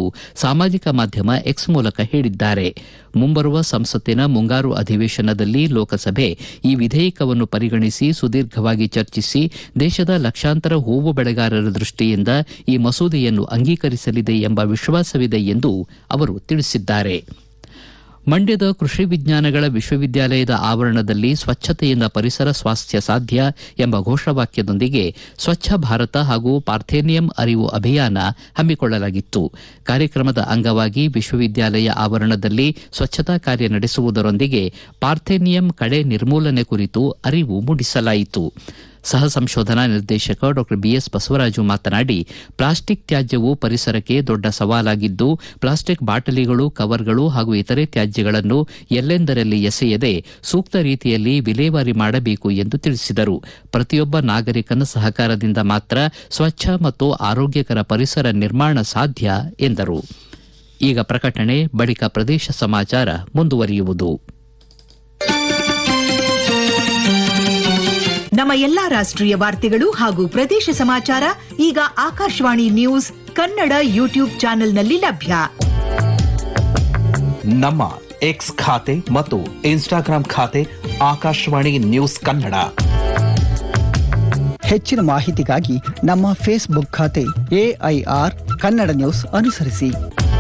ಸಾಮಾಜಿಕ ಮಾಧ್ಯಮ ಎಕ್ಸ್ ಮೂಲಕ ಹೇಳಿದ್ದಾರೆ ಮುಂಬರುವ ಸಂಸತ್ತಿನ ಮುಂಗಾರು ಅಧಿವೇಶನದಲ್ಲಿ ಲೋಕಸಭೆ ಈ ವಿಧೇಯಕವನ್ನು ಪರಿಗಣಿಸಿ ಸುದೀರ್ಘವಾಗಿ ಚರ್ಚಿಸಿ ದೇಶದ ಲಕ್ಷಾಂತರ ಹೂವು ಬೆಳೆಗಾರರ ದೃಷ್ಟಿಯಿಂದ ಈ ಮಸೂದೆಯನ್ನು ಅಂಗೀಕರಿಸಲಿದೆ ಎಂಬ ವಿಶ್ವಾಸವಿದೆ ಎಂದು ಅವರು ತಿಳಿಸಿದ್ದಾರೆ ಮಂಡ್ಯದ ಕೃಷಿ ವಿಜ್ಞಾನಗಳ ವಿಶ್ವವಿದ್ಯಾಲಯದ ಆವರಣದಲ್ಲಿ ಸ್ವಚ್ಛತೆಯಿಂದ ಪರಿಸರ ಸ್ವಾಸ್ಥ್ಯ ಸಾಧ್ಯ ಎಂಬ ಘೋಷವಾಕ್ಯದೊಂದಿಗೆ ಸ್ವಚ್ಛ ಭಾರತ ಹಾಗೂ ಪಾರ್ಥೇನಿಯಂ ಅರಿವು ಅಭಿಯಾನ ಹಮ್ಮಿಕೊಳ್ಳಲಾಗಿತ್ತು ಕಾರ್ಯಕ್ರಮದ ಅಂಗವಾಗಿ ವಿಶ್ವವಿದ್ಯಾಲಯ ಆವರಣದಲ್ಲಿ ಸ್ವಚ್ಛತಾ ಕಾರ್ಯ ನಡೆಸುವುದರೊಂದಿಗೆ ಪಾರ್ಥೇನಿಯಂ ಕಳೆ ನಿರ್ಮೂಲನೆ ಕುರಿತು ಅರಿವು ಮೂಡಿಸಲಾಯಿತು ಸಹ ಸಂಶೋಧನಾ ನಿರ್ದೇಶಕ ಡಾ ಬಿಎಸ್ ಬಸವರಾಜು ಮಾತನಾಡಿ ಪ್ಲಾಸ್ಟಿಕ್ ತ್ಯಾಜ್ಯವು ಪರಿಸರಕ್ಕೆ ದೊಡ್ಡ ಸವಾಲಾಗಿದ್ದು ಪ್ಲಾಸ್ಟಿಕ್ ಬಾಟಲಿಗಳು ಕವರ್ಗಳು ಹಾಗೂ ಇತರೆ ತ್ಯಾಜ್ಯಗಳನ್ನು ಎಲ್ಲೆಂದರಲ್ಲಿ ಎಸೆಯದೆ ಸೂಕ್ತ ರೀತಿಯಲ್ಲಿ ವಿಲೇವಾರಿ ಮಾಡಬೇಕು ಎಂದು ತಿಳಿಸಿದರು ಪ್ರತಿಯೊಬ್ಬ ನಾಗರಿಕನ ಸಹಕಾರದಿಂದ ಮಾತ್ರ ಸ್ವಚ್ಛ ಮತ್ತು ಆರೋಗ್ಯಕರ ಪರಿಸರ ನಿರ್ಮಾಣ ಸಾಧ್ಯ ಎಂದರು ಈಗ ಪ್ರಕಟಣೆ ಬಳಿಕ ಪ್ರದೇಶ ಸಮಾಚಾರ ಮುಂದುವರಿಯುವುದು ನಮ್ಮ ಎಲ್ಲಾ ರಾಷ್ಟ್ರೀಯ ವಾರ್ತೆಗಳು ಹಾಗೂ ಪ್ರದೇಶ ಸಮಾಚಾರ ಈಗ ಆಕಾಶವಾಣಿ ನ್ಯೂಸ್ ಕನ್ನಡ ಯೂಟ್ಯೂಬ್ ಚಾನೆಲ್ನಲ್ಲಿ ಲಭ್ಯ ನಮ್ಮ ಎಕ್ಸ್ ಖಾತೆ ಮತ್ತು ಇನ್ಸ್ಟಾಗ್ರಾಂ ಖಾತೆ ಆಕಾಶವಾಣಿ ನ್ಯೂಸ್ ಕನ್ನಡ ಹೆಚ್ಚಿನ ಮಾಹಿತಿಗಾಗಿ ನಮ್ಮ ಫೇಸ್ಬುಕ್ ಖಾತೆ ಎಐಆರ್ ಕನ್ನಡ ನ್ಯೂಸ್ ಅನುಸರಿಸಿ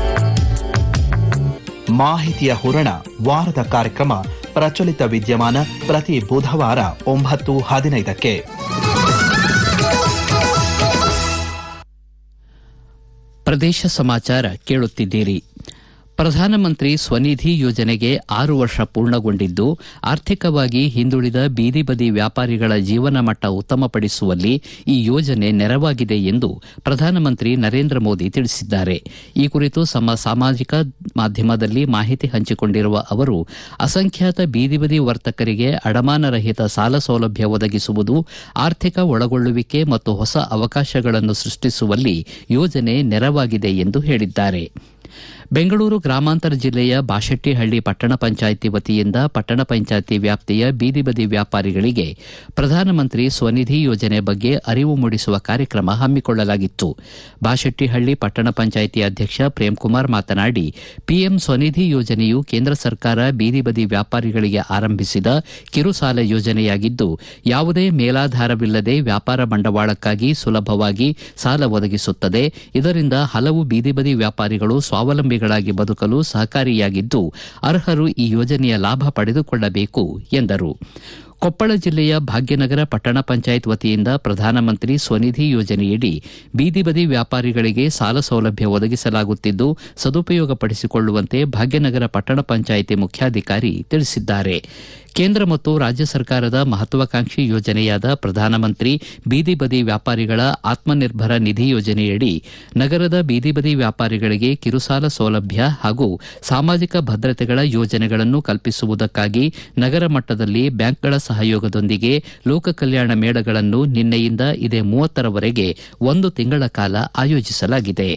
ಮಾಹಿತಿಯ ಹೂರಣ ವಾರದ ಕಾರ್ಯಕ್ರಮ ಪ್ರಚಲಿತ ವಿದ್ಯಮಾನ ಪ್ರತಿ ಬುಧವಾರ ಒಂಬತ್ತು ಹದಿನೈದಕ್ಕೆ ಪ್ರದೇಶ ಸಮಾಚಾರ ಕೇಳುತ್ತಿದ್ದೀರಿ ಪ್ರಧಾನಮಂತ್ರಿ ಸ್ವನಿಧಿ ಯೋಜನೆಗೆ ಆರು ವರ್ಷ ಪೂರ್ಣಗೊಂಡಿದ್ದು ಆರ್ಥಿಕವಾಗಿ ಹಿಂದುಳಿದ ಬೀದಿ ಬದಿ ವ್ಯಾಪಾರಿಗಳ ಜೀವನ ಮಟ್ಟ ಉತ್ತಮಪಡಿಸುವಲ್ಲಿ ಈ ಯೋಜನೆ ನೆರವಾಗಿದೆ ಎಂದು ಪ್ರಧಾನಮಂತ್ರಿ ನರೇಂದ್ರ ಮೋದಿ ತಿಳಿಸಿದ್ದಾರೆ ಈ ಕುರಿತು ತಮ್ಮ ಸಾಮಾಜಿಕ ಮಾಧ್ಯಮದಲ್ಲಿ ಮಾಹಿತಿ ಹಂಚಿಕೊಂಡಿರುವ ಅವರು ಅಸಂಖ್ಯಾತ ಬೀದಿ ಬದಿ ವರ್ತಕರಿಗೆ ಅಡಮಾನರಹಿತ ಸಾಲ ಸೌಲಭ್ಯ ಒದಗಿಸುವುದು ಆರ್ಥಿಕ ಒಳಗೊಳ್ಳುವಿಕೆ ಮತ್ತು ಹೊಸ ಅವಕಾಶಗಳನ್ನು ಸೃಷ್ಟಿಸುವಲ್ಲಿ ಯೋಜನೆ ನೆರವಾಗಿದೆ ಎಂದು ಹೇಳಿದ್ದಾರೆ ಬೆಂಗಳೂರು ಗ್ರಾಮಾಂತರ ಜಿಲ್ಲೆಯ ಬಾಶೆಟ್ಟಿಹಳ್ಳಿ ಪಟ್ಟಣ ಪಂಚಾಯಿತಿ ವತಿಯಿಂದ ಪಟ್ಟಣ ಪಂಚಾಯಿತಿ ವ್ಯಾಪ್ತಿಯ ಬೀದಿ ಬದಿ ವ್ಯಾಪಾರಿಗಳಿಗೆ ಪ್ರಧಾನಮಂತ್ರಿ ಸ್ವನಿಧಿ ಯೋಜನೆ ಬಗ್ಗೆ ಅರಿವು ಮೂಡಿಸುವ ಕಾರ್ಯಕ್ರಮ ಹಮ್ಮಿಕೊಳ್ಳಲಾಗಿತ್ತು ಬಾಶೆಟ್ಟಿಹಳ್ಳಿ ಪಟ್ಟಣ ಪಂಚಾಯಿತಿ ಅಧ್ಯಕ್ಷ ಪ್ರೇಮ್ಕುಮಾರ್ ಮಾತನಾಡಿ ಪಿಎಂ ಸ್ವನಿಧಿ ಯೋಜನೆಯು ಕೇಂದ್ರ ಸರ್ಕಾರ ಬೀದಿ ಬದಿ ವ್ಯಾಪಾರಿಗಳಿಗೆ ಆರಂಭಿಸಿದ ಕಿರುಸಾಲ ಯೋಜನೆಯಾಗಿದ್ದು ಯಾವುದೇ ಮೇಲಾಧಾರವಿಲ್ಲದೆ ವ್ಯಾಪಾರ ಬಂಡವಾಳಕ್ಕಾಗಿ ಸುಲಭವಾಗಿ ಸಾಲ ಒದಗಿಸುತ್ತದೆ ಇದರಿಂದ ಹಲವು ಬೀದಿ ಬದಿ ವ್ಯಾಪಾರಿಗಳು ಸ್ವಾವಲಂಬಿಗಳಾಗಿ ಬದುಕಲು ಸಹಕಾರಿಯಾಗಿದ್ದು ಅರ್ಹರು ಈ ಯೋಜನೆಯ ಲಾಭ ಪಡೆದುಕೊಳ್ಳಬೇಕು ಎಂದರು ಕೊಪ್ಪಳ ಜಿಲ್ಲೆಯ ಭಾಗ್ಯನಗರ ಪಟ್ಟಣ ಪಂಚಾಯತ್ ವತಿಯಿಂದ ಪ್ರಧಾನಮಂತ್ರಿ ಸ್ವನಿಧಿ ಯೋಜನೆಯಡಿ ಬೀದಿ ಬದಿ ವ್ಯಾಪಾರಿಗಳಿಗೆ ಸಾಲ ಸೌಲಭ್ಯ ಒದಗಿಸಲಾಗುತ್ತಿದ್ದು ಸದುಪಯೋಗಪಡಿಸಿಕೊಳ್ಳುವಂತೆ ಭಾಗ್ಯನಗರ ಪಟ್ಟಣ ಪಂಚಾಯಿತಿ ಮುಖ್ಯಾಧಿಕಾರಿ ತಿಳಿಸಿದ್ದಾರೆ ಕೇಂದ್ರ ಮತ್ತು ರಾಜ್ಯ ಸರ್ಕಾರದ ಮಹತ್ವಾಕಾಂಕ್ಷಿ ಯೋಜನೆಯಾದ ಪ್ರಧಾನಮಂತ್ರಿ ಬೀದಿ ಬದಿ ವ್ಯಾಪಾರಿಗಳ ಆತ್ಮನಿರ್ಭರ ನಿಧಿ ಯೋಜನೆಯಡಿ ನಗರದ ಬೀದಿ ಬದಿ ವ್ಯಾಪಾರಿಗಳಿಗೆ ಕಿರುಸಾಲ ಸೌಲಭ್ಯ ಹಾಗೂ ಸಾಮಾಜಿಕ ಭದ್ರತೆಗಳ ಯೋಜನೆಗಳನ್ನು ಕಲ್ಪಿಸುವುದಕ್ಕಾಗಿ ನಗರ ಮಟ್ಟದಲ್ಲಿ ಬ್ಯಾಂಕ್ಗಳ ಸಹಯೋಗದೊಂದಿಗೆ ಲೋಕ ಕಲ್ಯಾಣ ಮೇಳಗಳನ್ನು ನಿನ್ನೆಯಿಂದ ಇದೇ ಮೂವತ್ತರವರೆಗೆ ಒಂದು ತಿಂಗಳ ಕಾಲ ಆಯೋಜಿಸಲಾಗಿದೆ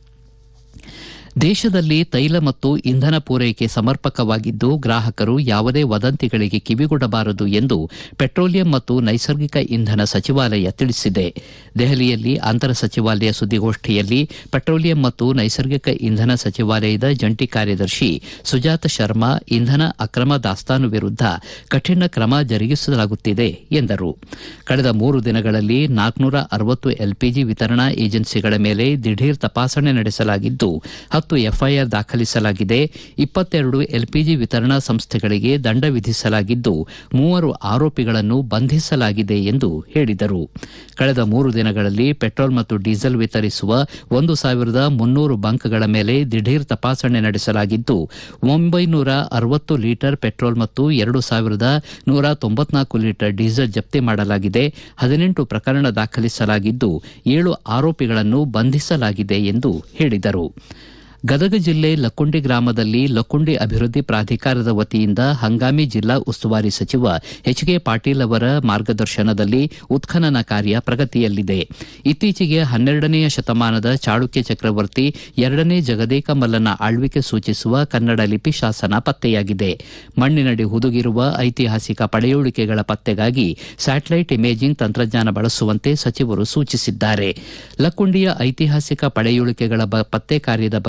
ದೇಶದಲ್ಲಿ ತೈಲ ಮತ್ತು ಇಂಧನ ಪೂರೈಕೆ ಸಮರ್ಪಕವಾಗಿದ್ದು ಗ್ರಾಹಕರು ಯಾವುದೇ ವದಂತಿಗಳಿಗೆ ಕಿವಿಗೊಡಬಾರದು ಎಂದು ಪೆಟ್ರೋಲಿಯಂ ಮತ್ತು ನೈಸರ್ಗಿಕ ಇಂಧನ ಸಚಿವಾಲಯ ತಿಳಿಸಿದೆ ದೆಹಲಿಯಲ್ಲಿ ಅಂತರ ಸಚಿವಾಲಯ ಸುದ್ದಿಗೋಷ್ಠಿಯಲ್ಲಿ ಪೆಟ್ರೋಲಿಯಂ ಮತ್ತು ನೈಸರ್ಗಿಕ ಇಂಧನ ಸಚಿವಾಲಯದ ಜಂಟಿ ಕಾರ್ಯದರ್ಶಿ ಸುಜಾತ ಶರ್ಮಾ ಇಂಧನ ಅಕ್ರಮ ದಾಸ್ತಾನು ವಿರುದ್ಧ ಕಠಿಣ ಕ್ರಮ ಜರುಗಿಸಲಾಗುತ್ತಿದೆ ಎಂದರು ಕಳೆದ ಮೂರು ದಿನಗಳಲ್ಲಿ ನಾಲ್ಕುನೂರ ಅರವತ್ತು ಎಲ್ಪಿಜಿ ವಿತರಣಾ ಏಜೆನ್ಸಿಗಳ ಮೇಲೆ ದಿಢೀರ್ ತಪಾಸಣೆ ನಡೆಸಲಾಗಿದ್ದು ಹತ್ತು ಎಫ್ಐಆರ್ ದಾಖಲಿಸಲಾಗಿದೆ ಇಪ್ಪತ್ತೆರಡು ಎಲ್ಪಿಜಿ ವಿತರಣಾ ಸಂಸ್ಥೆಗಳಿಗೆ ದಂಡ ವಿಧಿಸಲಾಗಿದ್ದು ಮೂವರು ಆರೋಪಿಗಳನ್ನು ಬಂಧಿಸಲಾಗಿದೆ ಎಂದು ಹೇಳಿದರು ಕಳೆದ ಮೂರು ದಿನಗಳಲ್ಲಿ ಪೆಟ್ರೋಲ್ ಮತ್ತು ಡೀಸೆಲ್ ವಿತರಿಸುವ ಒಂದು ಸಾವಿರದ ಮುನ್ನೂರು ಬಂಕ್ಗಳ ಮೇಲೆ ದಿಢೀರ್ ತಪಾಸಣೆ ನಡೆಸಲಾಗಿದ್ದು ಒಂಬೈನೂರ ಅರವತ್ತು ಲೀಟರ್ ಪೆಟ್ರೋಲ್ ಮತ್ತು ಎರಡು ಸಾವಿರದ ನೂರ ತೊಂಬತ್ನಾಲ್ಕು ಲೀಟರ್ ಡೀಸೆಲ್ ಜಪ್ತಿ ಮಾಡಲಾಗಿದೆ ಹದಿನೆಂಟು ಪ್ರಕರಣ ದಾಖಲಿಸಲಾಗಿದ್ದು ಏಳು ಆರೋಪಿಗಳನ್ನು ಬಂಧಿಸಲಾಗಿದೆ ಎಂದು ಹೇಳಿದರು ಗದಗ ಜಿಲ್ಲೆ ಲಕ್ಕುಂಡಿ ಗ್ರಾಮದಲ್ಲಿ ಲಕ್ಕುಂಡಿ ಅಭಿವೃದ್ಧಿ ಪ್ರಾಧಿಕಾರದ ವತಿಯಿಂದ ಹಂಗಾಮಿ ಜಿಲ್ಲಾ ಉಸ್ತುವಾರಿ ಸಚಿವ ಎಚ್ ಕೆ ಪಾಟೀಲ್ ಅವರ ಮಾರ್ಗದರ್ಶನದಲ್ಲಿ ಉತ್ಖನನ ಕಾರ್ಯ ಪ್ರಗತಿಯಲ್ಲಿದೆ ಇತ್ತೀಚೆಗೆ ಹನ್ನೆರಡನೆಯ ಶತಮಾನದ ಚಾಳುಕ್ಯ ಚಕ್ರವರ್ತಿ ಎರಡನೇ ಜಗದೇಕ ಮಲ್ಲನ ಆಳ್ವಿಕೆ ಸೂಚಿಸುವ ಕನ್ನಡ ಲಿಪಿ ಶಾಸನ ಪತ್ತೆಯಾಗಿದೆ ಮಣ್ಣಿನಡಿ ಹುದುಗಿರುವ ಐತಿಹಾಸಿಕ ಪಳೆಯುಳಿಕೆಗಳ ಪತ್ತೆಗಾಗಿ ಸ್ಯಾಟಲೈಟ್ ಇಮೇಜಿಂಗ್ ತಂತ್ರಜ್ಞಾನ ಬಳಸುವಂತೆ ಸಚಿವರು ಸೂಚಿಸಿದ್ದಾರೆ ಲಕ್ಕುಂಡಿಯ ಐತಿಹಾಸಿಕ ಪಳೆಯುಳಿಕೆಗಳ ಬ- ಪತ್ತೆ ಕಾರ್ಯದ